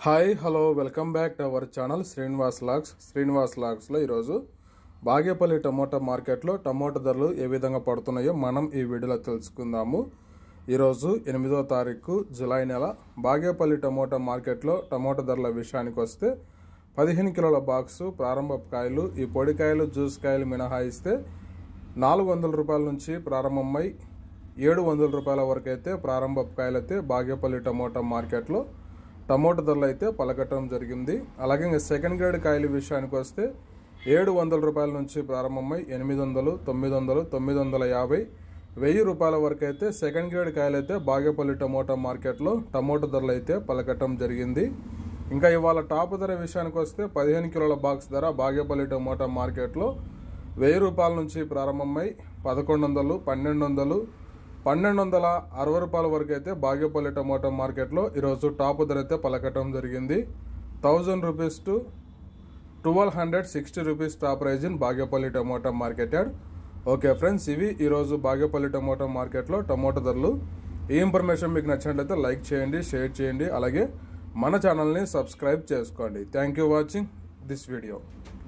hi hello welcome back to our channel Srinivas logs Srinivas లాగ్స్లో ఈరోజు Bagepalli tomato మార్కెట్లో టమోటా ధరలు ఏ విధంగా పడుతున్నాయో మనం ఈ వీడియోలో తెలుసుకుందాము ఈరోజు ఎనిమిదో తారీఖు జూలై నెల బాగేపల్లి టమోటా మార్కెట్లో టమోటా ధరల విషయానికి వస్తే పదిహేను కిలోల బాక్సు ప్రారంభ కాయలు ఈ పొడికాయలు జ్యూస్ కాయలు మినహాయిస్తే నాలుగు వందల రూపాయల నుంచి ప్రారంభమై ఏడు వందల రూపాయల వరకు అయితే ప్రారంభ కాయలైతే బాగేపల్లి టమోటా మార్కెట్లో టమోటా ధరలు అయితే పలకటం జరిగింది అలాగే ఇంకా సెకండ్ గ్రేడ్ కాయల విషయానికి వస్తే ఏడు వందల రూపాయల నుంచి ప్రారంభమై ఎనిమిది వందలు తొమ్మిది వందలు తొమ్మిది వందల యాభై వెయ్యి రూపాయల వరకు అయితే సెకండ్ గ్రేడ్ కాయలు అయితే బాగేపల్లి టమోటా మార్కెట్లో టమోటా ధరలు అయితే పలకటం జరిగింది ఇంకా ఇవాళ టాప్ ధర విషయానికి వస్తే పదిహేను కిలోల బాక్స్ ధర బాగేపల్లి టమోటా మార్కెట్లో వెయ్యి రూపాయల నుంచి ప్రారంభమై పదకొండు వందలు పన్నెండు వందలు పన్నెండు వందల అరవై రూపాయల వరకు అయితే బాగేపల్లి టమోటా మార్కెట్లో ఈరోజు టాప్ ధర అయితే పలకటం జరిగింది thousand rupees to twelve hundred sixty rupees top price in Bagepalli tomato market yard okay friends ఇవి ఈరోజు బాగేపల్లి టమోటా మార్కెట్లో టమోటా ధరలు ఈ ఇన్ఫర్మేషన్ మీకు నచ్చినట్లయితే లైక్ చేయండి షేర్ చేయండి అలాగే మన ఛానల్ని సబ్స్క్రైబ్ చేసుకోండి thank you watching this video